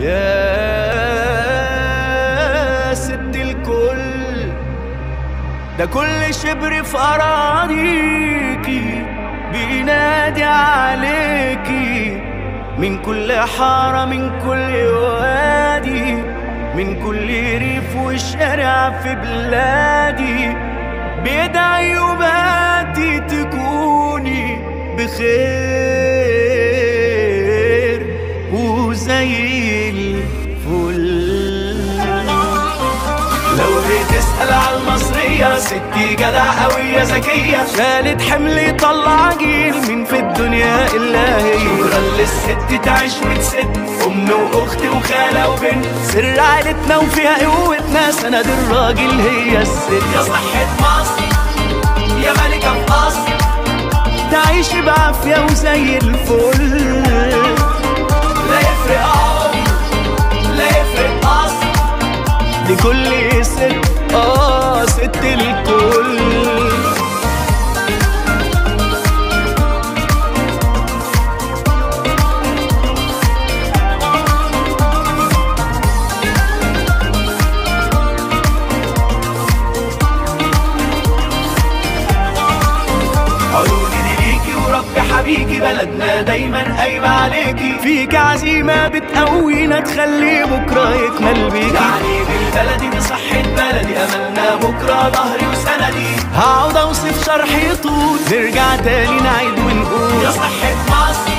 يا ست الكل ده كل شبر في أراضيكي بينادي عليكي من كل حارة من كل وادي من كل ريف وشارع في بلادي بيدعي وباتي تكوني بخير وزي الفل لو بتسأل على المصرية ستي جدع قوية ذكية شالت حمل طلع جيل مين في الدنيا إلا هي شكرا للست تعيش وتست أم وأخت وخالة وبنت سر عيلتنا وفيها قوتنا سند الراجل هي الست يا صحة مصر يا ملكة في مصر تعيش بعافية وزي الفل لا يفرق عمر لا يفرق أصل لكل ست اه ست الكل عيوني دي ليكي ورب حبيكي بلدنا دايما قايمة عليكي فيك عزيمة بتقوينا تخلي بكرة يكمل بيكي يعني بالبلدي دي صحة بلدي أملنا بكرة ظهري وسندي هقعد أوصف شرح يطول نرجع تاني نعيد ونقول يا صحة مصر